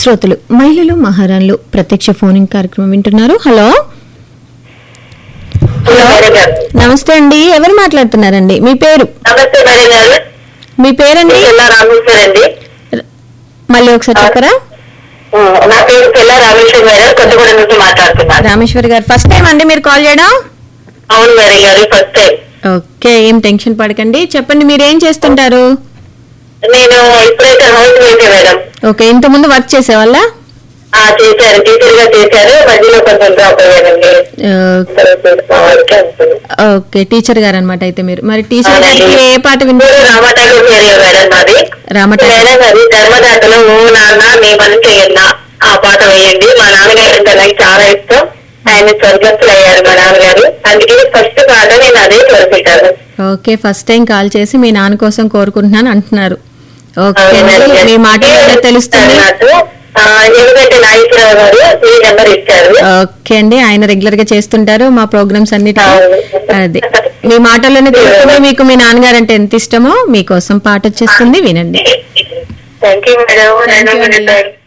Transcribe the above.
శ్రోతలు మహిళలు మహారాణులు ప్రత్యక్ష ఫోనింగ్ కార్యక్రమం వింటున్నారు హలో హలో మేడం గారు నమస్తే అండి ఎవరు మాట్లాడుతున్నారండి మీ పేరు నమస్తే మేడం గారు మీ పేరండి పిల్ల రామేశ్వర్ అండి మళ్ళీ ఒకసారి చెప్పరా ఉమ్, నా పేరు పిల్ల రామేశ్వర్ మేడం కొత్తగూడెం నుంచి మాట్లాడుతున్నాను రామేశ్వరి గారు ఫస్ట్ టైం అండి మీరు కాల్ చేయడం అవును మేడం గారు ఫస్ట్ టైం ఓకే ఏం టెన్షన్ పడకండి చెప్పండి మీరు ఏం చేస్తుంటారు నేను ఇప్పుడైతే హౌస్ వైఫ్ మేడం ఓకే ఇంత ముందు వర్క్ చేసేవాళ్ళ ఆ చేశారు టీచర్ గా చేశారు మధ్యలో కొంచెం డ్రాప్ అయ్యానండి వర్క్ చేస్తుంది ఓకే టీచర్ గారు అనమాట అయితే మీరు మరి టీచర్ గారికి ఏ పాట వింటారు ఊరు రామటాకు ఏరియా మేడం మాది రామటాకు. మేడం గారి ధర్మదాతలో ఓ నాన్న నీ పని చేయన్నా ఆ పాట వేయండి మా నాన్నగారు అంటే నాకు చాలా ఇష్టం ఆయన స్వర్గస్థులు అయ్యారు మా నాన్నగారు అందుకే ఫస్ట్ పాట నేను అదే కోరుకుంటాను ఓకే ఫస్ట్ టైం కాల్ చేసి మీ నాన్న కోసం కోరుకుంటున్నాను అంటున్నారు ఓకే అవును మేడం అండి గారు. మీ మాట ఏ తెలుస్తుంది నాకు, ఆ, ఎందుకంటే నాగేశ్వరరావు గారు ఈ నెంబర్ ఇచ్చారు ఓకే అండి ఆయన రెగ్యులర్ గా చేస్తుంటారు మా ప్రోగ్రామ్స్ అన్నిటి అవును. అది మీ మాటల్లోనే తెలుస్తుంది మీకు మీ నాన్నగారు అంటే ఎంత ఇష్టమో మీకోసం పాట వచ్చేస్తుంది వినండి thank you madam Thank you అండి. నేను